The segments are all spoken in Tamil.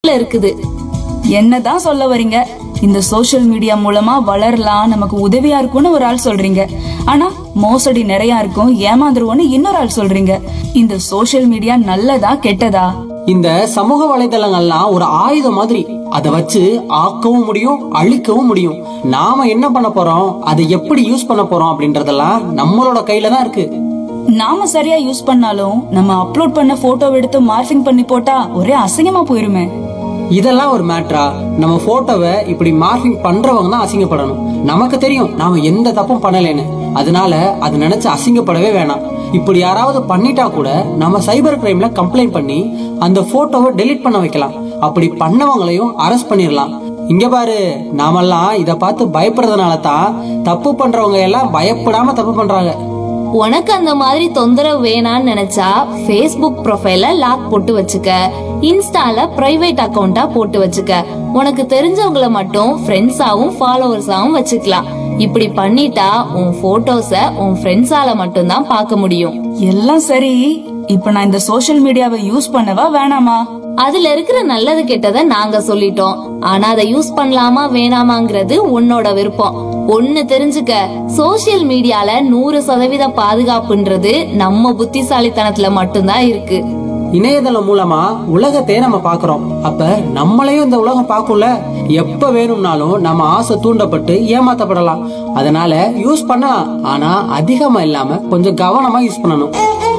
இருக்குது என்னதான் சொல்ல வர்றீங்க இந்த சோஷியல் மீடியா மூலமா வளரலாம் நமக்கு உதவியா இருக்கும்னு ஒரு ஆள் சொல்றீங்க ஆனா மோசடி நிறைய இருக்கும் ஏமாந்துருவோம்னு இன்னொரு ஆள் சொல்றீங்க இந்த சோஷியல் மீடியா நல்லதா கெட்டதா இந்த சமூக வலைதளங்கள்லாம் ஒரு ஆயுதம் மாதிரி அதை வச்சு ஆக்கவும் முடியும் அழிக்கவும் முடியும் நாம என்ன பண்ண போறோம் அதை எப்படி யூஸ் பண்ண போறோம் அப்படின்றதெல்லாம் நம்மளோட கையில தான் இருக்கு நாம சரியா யூஸ் பண்ணாலும் நம்ம அப்லோட் பண்ண போட்டோ எடுத்து மார்ஃபிங் பண்ணி போட்டா ஒரே அசிங்கமா போயிருமே இதெல்லாம் ஒரு மேட்ரா நம்ம போட்டோவை இப்படி மார்க்கிங் பண்றவங்க தான் அசிங்கப்படணும் நமக்கு தெரியும் நாம எந்த தப்பும் பண்ணலைன்னு அதனால அது நினைச்சு அசிங்கப்படவே வேணாம் இப்படி யாராவது பண்ணிட்டா கூட நம்ம சைபர் கிரைம்ல கம்ப்ளைண்ட் பண்ணி அந்த போட்டோவை டெலீட் பண்ண வைக்கலாம் அப்படி பண்ணவங்களையும் அரெஸ்ட் பண்ணிடலாம் இங்க பாரு நாமெல்லாம் இத பார்த்து பயப்படுறதுனால தான் தப்பு பண்றவங்க எல்லாம் பயப்படாம தப்பு பண்றாங்க உனக்கு அந்த மாதிரி தொந்தரவு வேணான்னு நினைச்சா ஃபேஸ்புக் ப்ரொஃபைல லாக் போட்டு வச்சுக்க இன்ஸ்டால பிரைவேட் அக்கவுண்டா போட்டு வச்சுக்க உனக்கு தெரிஞ்சவங்கள மட்டும் ஃப்ரெண்ட்ஸாவும் ஃபாலோவர்ஸாவும் வச்சுக்கலாம் இப்படி பண்ணிட்டா உன் போட்டோஸ உன் ஃப்ரெண்ட்ஸால மட்டும்தான் பார்க்க முடியும் எல்லாம் சரி இப்ப நான் இந்த சோஷியல் மீடியாவை யூஸ் பண்ணவா வேணாமா அதுல இருக்கிற நல்லது கெட்டதை நாங்க சொல்லிட்டோம் ஆனா அதை யூஸ் பண்ணலாமா வேணாமாங்கிறது உன்னோட விருப்பம் ஒண்ணு தெரிஞ்சுக்க சோஷியல் மீடியால நூறு சதவீத பாதுகாப்புன்றது நம்ம புத்திசாலித்தனத்துல மட்டும்தான் இருக்கு இணையதளம் மூலமா உலகத்தையே நம்ம பாக்குறோம் அப்ப நம்மளையும் இந்த உலகம் பார்க்கும்ல எப்ப வேணும்னாலும் நம்ம ஆசை தூண்டப்பட்டு ஏமாத்தப்படலாம் அதனால யூஸ் பண்ணலாம் ஆனா அதிகமா இல்லாம கொஞ்சம் கவனமா யூஸ் பண்ணணும்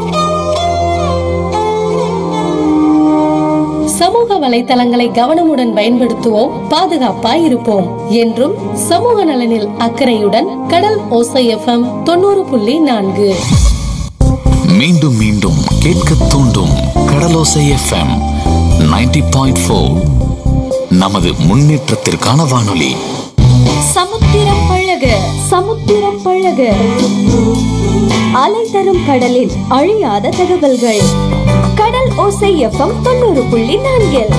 சமூக வலைத்தளங்களை கவனமுடன் பயன்படுத்துவோம் பாதுகாப்பாய் இருப்போம் என்றும் சமூக நலனில் அக்கறையுடன் கடல் ஓசை எஃப்எம் தொண்ணூறு புள்ளி நான்கு மீண்டும் மீண்டும் கேட்க தூண்டும் கடலோசை எஃப்எம் 90.4 பாயிண்ட் நமது முன்னேற்றத்திற்கான வானொலி சமுத்திரம் பழக சமுத்திரம் பழக அலை தரும் கடலின் அழியாத தகவல்கள் கடல் ஓசை எஃப்எம் தொண்ணூறு புள்ளி நான்கில்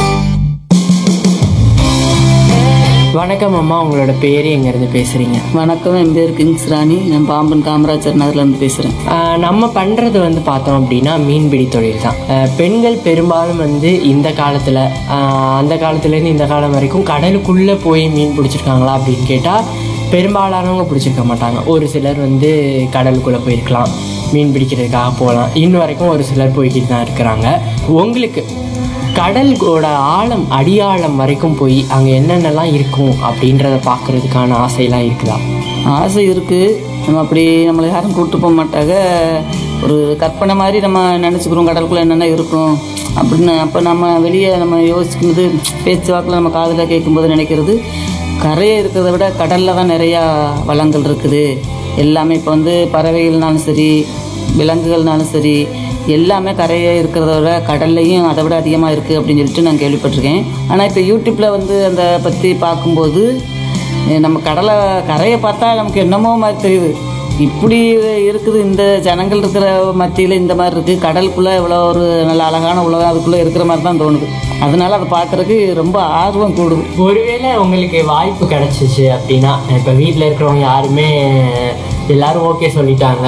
வணக்கம் அம்மா உங்களோட பேர் எங்கேருந்து பேசுகிறீங்க வணக்கம் என் பேர் கிங்ஸ் ராணி நான் பாம்பன் காமராஜர் நகர்லேருந்து பேசுகிறேன் நம்ம பண்ணுறது வந்து பார்த்தோம் அப்படின்னா மீன்பிடி தொழில் தான் ஆஹ் பெண்கள் பெரும்பாலும் வந்து இந்த காலத்தில் அந்த காலத்துலேருந்து இந்த காலம் வரைக்கும் கடலுக்குள்ளே போய் மீன் பிடிச்சிருக்காங்களா அப்படின்னு கேட்டால் பெரும்பாலானவங்க பிடிச்சிருக்க மாட்டாங்க ஒரு சிலர் வந்து கடலுக்குள்ளே போயிருக்கலாம் மீன் பிடிக்கிறதுக்காக போகலாம் இன்ன வரைக்கும் ஒரு சிலர் போய்கிட்டு தான் இருக்கிறாங்க உங்களுக்கு கடலோட ஆழம் அடியாழம் வரைக்கும் போய் அங்கே என்னென்னலாம் இருக்கும் அப்படின்றத பார்க்கறதுக்கான ஆசையெல்லாம் இருக்குதா ஆசை இருக்குது நம்ம அப்படி நம்மளை யாரும் கூப்பிட்டு போக மாட்டாங்க ஒரு கற்பனை மாதிரி நம்ம நினச்சிக்கிறோம் கடலுக்குள்ளே என்னென்ன இருக்கும் அப்படின்னு அப்போ நம்ம வெளியே நம்ம யோசிக்கும்போது பேச்சு வாக்கில் நம்ம காதில் கேட்கும்போது நினைக்கிறது கரையை இருக்கிறத விட கடலில் தான் நிறையா வளங்கள் இருக்குது எல்லாமே இப்போ வந்து பறவைகள்னாலும் சரி விலங்குகள்னாலும் சரி எல்லாமே கரையே இருக்கிறத விட கடல்லையும் அதை விட அதிகமாக இருக்குது அப்படின்னு சொல்லிட்டு நான் கேள்விப்பட்டிருக்கேன் ஆனால் இப்போ யூடியூப்பில் வந்து அந்த பற்றி பார்க்கும்போது அஹ் நம்ம கடலை கரையை பார்த்தா நமக்கு என்னமோ மாதிரி தெரியுது இப்படி இருக்குது இந்த ஜனங்கள் இருக்கிற மத்தியில் இந்த மாதிரி இருக்குது கடலுக்குள்ளே இவ்வளோ ஒரு நல்ல அழகான உலகம் அதுக்குள்ளே இருக்கிற மாதிரி தான் தோணுது அதனால அதை பார்க்குறதுக்கு ரொம்ப ஆர்வம் கூடுது ஒருவேளை உங்களுக்கு வாய்ப்பு கிடைச்சிச்சு அப்படின்னா இப்போ வீட்டில் இருக்கிறவங்க யாருமே எல்லாரும் ஓகே சொல்லிட்டாங்க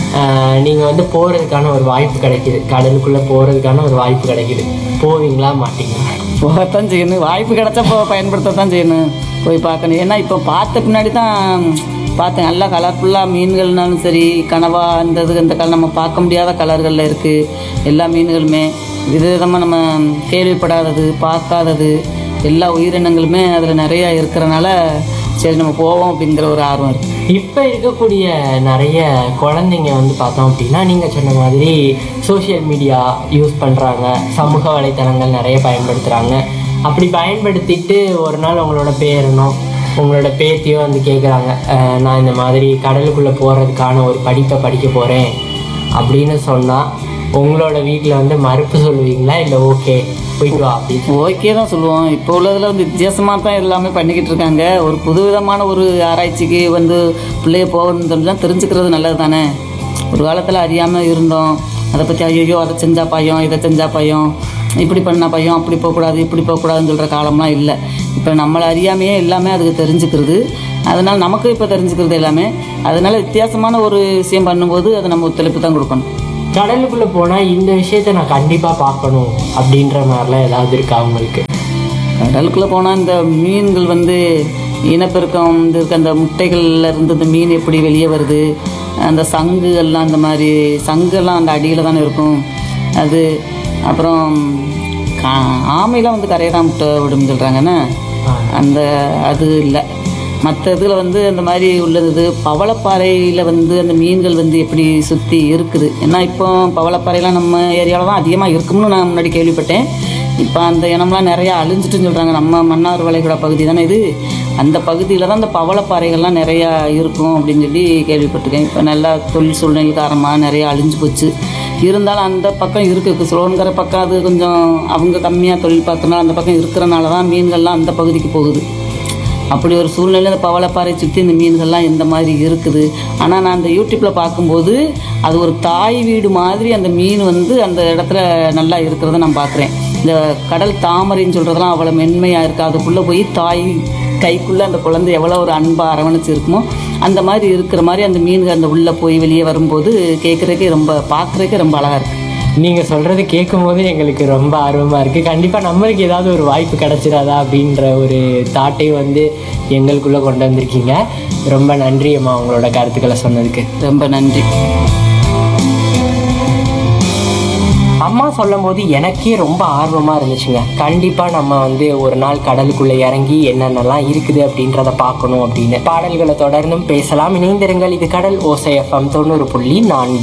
நீங்கள் வந்து போகிறதுக்கான ஒரு வாய்ப்பு கிடைக்குது கடலுக்குள்ளே போகிறதுக்கான ஒரு வாய்ப்பு கிடைக்குது போவீங்களா மாட்டீங்களா போகத்தான் செய்யணும் வாய்ப்பு கிடைச்சா போ பயன்படுத்தத்தான் செய்யணும் போய் பார்க்கணும் ஏன்னா இப்போ பார்த்த பின்னாடி தான் பார்த்தேன் நல்லா கலர்ஃபுல்லாக மீன்கள்னாலும் சரி கனவா அந்த இது இந்த கலர் நம்ம பார்க்க முடியாத கலர்களில் இருக்குது எல்லா மீன்களுமே விதவிதமாக நம்ம கேள்விப்படாதது பார்க்காதது எல்லா உயிரினங்களுமே அதில் நிறையா இருக்கிறனால சரி நம்ம போவோம் அப்படிங்கிற ஒரு ஆர்வம் இருக்குது இப்போ இருக்கக்கூடிய நிறைய குழந்தைங்க வந்து பார்த்தோம் அப்படின்னா நீங்கள் சொன்ன மாதிரி சோஷியல் மீடியா யூஸ் பண்ணுறாங்க சமூக வலைத்தளங்கள் நிறைய பயன்படுத்துகிறாங்க அப்படி பயன்படுத்திட்டு ஒரு நாள் உங்களோட பேரனோ உங்களோட பேத்தியோ வந்து கேட்குறாங்க நான் இந்த மாதிரி கடலுக்குள்ளே போகிறதுக்கான ஒரு படிப்பை படிக்க போகிறேன் அப்படின்னு சொன்னால் உங்களோட வீட்டில் வந்து மறுப்பு சொல்லுவீங்களா இல்லை ஓகே போயிட்டு வா அப்படின்னு ஓகே தான் சொல்லுவோம் இப்போ உள்ளதில் வந்து வித்தியாசமாக தான் எல்லாமே பண்ணிக்கிட்டு இருக்காங்க ஒரு புதுவிதமான ஒரு ஆராய்ச்சிக்கு வந்து பிள்ளைய போகணும்னு தெரிஞ்சால் தெரிஞ்சுக்கிறது நல்லது தானே ஒரு காலத்தில் அறியாமல் இருந்தோம் அதை பற்றி ஐயோ அதை செஞ்சா பயம் இதை செஞ்சா பயம் இப்படி பண்ணா பயம் அப்படி போகக்கூடாது இப்படி போகக்கூடாதுன்னு சொல்கிற காலம்லாம் இல்லை இப்போ நம்மளை அறியாமையே எல்லாமே அதுக்கு தெரிஞ்சுக்கிறது அதனால் நமக்கு இப்போ தெரிஞ்சுக்கிறது எல்லாமே அதனால வித்தியாசமான ஒரு விஷயம் பண்ணும்போது அதை நம்ம ஒத்துழைப்பு தான் கொடுக்கணும் கடலுக்குள்ளே போனால் இந்த விஷயத்த நான் கண்டிப்பாக பார்க்கணும் அப்படின்ற மாதிரிலாம் ஏதாவது இருக்கா உங்களுக்கு கடலுக்குள்ளே போனால் இந்த மீன்கள் வந்து இனப்பெருக்கம் வந்து இருக்க அந்த முட்டைகள்ல இருந்து இந்த மீன் எப்படி வெளியே வருது அந்த சங்கு எல்லாம் அந்த மாதிரி சங்கெல்லாம் அந்த அடியில் தானே இருக்கும் அது அப்புறம் கா- ஆமைலாம் வந்து கரையை தான் முட்டை விடும்னு சொல்கிறாங்கண்ணே அந்த அது இல்லை மற்ற இதில் வந்து அந்த மாதிரி உள்ளது பவளப்பாறையில் வந்து அந்த மீன்கள் வந்து எப்படி சுற்றி இருக்குது ஏன்னா இப்போ பவளப்பாறைலாம் நம்ம ஏரியாவில் தான் அதிகமாக இருக்கும்னு நான் முன்னாடி கேள்விப்பட்டேன் இப்போ அந்த இனம்லாம் நிறையா அழிஞ்சிட்டுன்னு சொல்கிறாங்க நம்ம மன்னார் வளைகுடா பகுதி தானே இது அந்த பகுதியில் தான் அந்த பவளப்பாறைகள்லாம் நிறையா இருக்கும் அப்படின்னு சொல்லி கேள்விப்பட்டிருக்கேன் இப்போ நல்லா தொழில் சூழ்நிலை காரணமாக நிறையா அழிஞ்சு போச்சு இருந்தாலும் அந்த பக்கம் இருக்குது சுலோன்கிற பக்கம் அது கொஞ்சம் அவங்க கம்மியாக தொழில் பார்க்கறனால அந்த பக்கம் இருக்கிறனால தான் மீன்கள்லாம் அந்த பகுதிக்கு போகுது அப்படி ஒரு சூழ்நிலை இந்த பவளப்பாறை சுற்றி இந்த மீன்கள்லாம் எந்த மாதிரி இருக்குது ஆனால் நான் அந்த யூடியூப்பில் பார்க்கும்போது அது ஒரு தாய் வீடு மாதிரி அந்த மீன் வந்து அந்த இடத்துல நல்லா இருக்கிறத நான் பார்க்குறேன் இந்த கடல் தாமரைன்னு சொல்கிறதெல்லாம் அவ்வளோ மென்மையாக இருக்குது அதுக்குள்ளே போய் தாய் கைக்குள்ளே அந்த குழந்தை எவ்வளோ ஒரு அன்பாக அரவணைச்சு இருக்குமோ அந்த மாதிரி இருக்கிற மாதிரி அந்த மீன்கள் அந்த உள்ளே போய் வெளியே வரும்போது கேட்குறதுக்கே ரொம்ப பார்க்குறதுக்கே ரொம்ப அழகாக இருக்குது நீங்கள் சொல்கிறது கேட்கும் போது எங்களுக்கு ரொம்ப ஆர்வமாக இருக்குது கண்டிப்பாக நம்மளுக்கு ஏதாவது ஒரு வாய்ப்பு கிடைச்சிடாதா அப்படின்ற ஒரு தாட்டை வந்து எங்களுக்குள்ளே கொண்டு வந்திருக்கீங்க ரொம்ப நன்றி அம்மா உங்களோட கருத்துக்களை சொன்னதுக்கு ரொம்ப நன்றி அம்மா சொல்லும் போது எனக்கே ரொம்ப ஆர்வமாக இருந்துச்சுங்க கண்டிப்பாக நம்ம வந்து ஒரு நாள் கடலுக்குள்ளே இறங்கி என்னென்னலாம் இருக்குது அப்படின்றத பார்க்கணும் அப்படின்னு பாடல்களை தொடர்ந்தும் பேசலாம் இணைந்திருங்கள் இது கடல் ஓசை எஃப்எம் தொண்ணூறு புள்ளி நான்கு